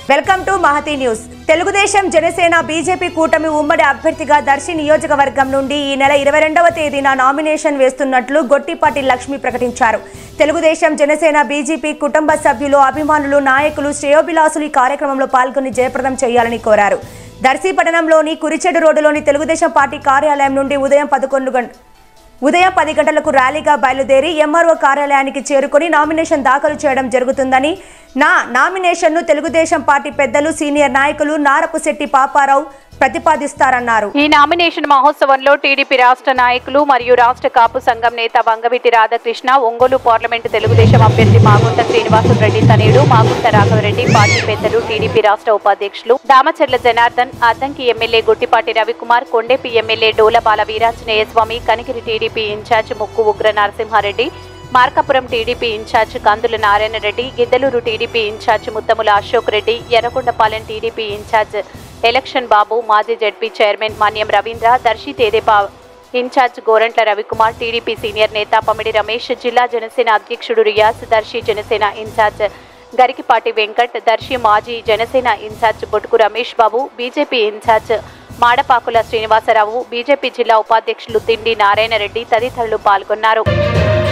welcome to Mahathi news Telugu Desam Janasena BJP కూటమి ఉమ్మడి అభ్యర్థిగా దర్శి నియోజకవర్గం నుండి ఈ నెల ఇరవై రెండవ తేదీన నామినేషన్ వేస్తున్నట్లు గొట్టిపాటి లక్ష్మి ప్రకటించారు తెలుగుదేశం జనసేన బీజేపీ కుటుంబ సభ్యులు అభిమానులు నాయకులు శ్రేయోభిలాసులు ఈ కార్యక్రమంలో పాల్గొని జయప్రదం చేయాలని కోరారు దర్శి పట్టణంలోని కురిచెడు రోడ్డులోని తెలుగుదేశం పార్టీ కార్యాలయం నుండి ఉదయం పదకొండు గంట ఉదయం పది గంటలకు ర్యాలీగా బయలుదేరి ఎంఆర్ఓ కార్యాలయానికి చేరుకొని నామినేషన్ దాఖలు చేయడం జరుగుతుందని నా నామినేషన్ను తెలుగుదేశం పార్టీ పెద్దలు సీనియర్ నాయకులు నారపుశెట్టి పాపారావు ప్రతిపాదిస్తారన్నారు ఈ నామినేషన్ మహోత్సవంలో టీడీపీ రాష్ట్ర నాయకులు మరియు రాష్ట్ర కాపు సంఘం నేత వంగవీటి రాధాకృష్ణ ఒంగోలు పార్లమెంటు తెలుగుదేశం అభ్యర్థి మాగుంట శ్రీనివాసరెడ్డి తనయుడు మాగుంట రాఘవరెడ్డి పార్టీ పెద్దలు టీడీపీ రాష్ట్ర ఉపాధ్యక్షులు Damacharla Janardhan Addanki MLA Guttipati Ravikumar Kondepi MLA Dolabala Veeranjaneya Swamy Kanigiri TDP incharge Mukku Ugra Narasimhareddy Markapuram TDP incharge Kandula Narayana Reddy Giddalur TDP incharge Muthamula Ashok Reddy Yerragondapalem TDP incharge election Babu మాజీ ZP chairman Manyam Ravindra Darsi Tedepa incharge Gorantla Ravikumar TDP senior నేత పమిడి రమేష్ జిల్లా జనసేన అధ్యక్షుడు రియాస్ దర్శి జనసేన ఇన్ఛార్జ్ గరికిపాటి వెంకట్ దర్శి మాజీ Janasena incharge Botuku Ramesh Babu BJP incharge Madapakula Srinivasarao BJP జిల్లా ఉపాధ్యక్షులు తిండి నారాయణ రెడ్డి తదితరులు పాల్గొన్నారు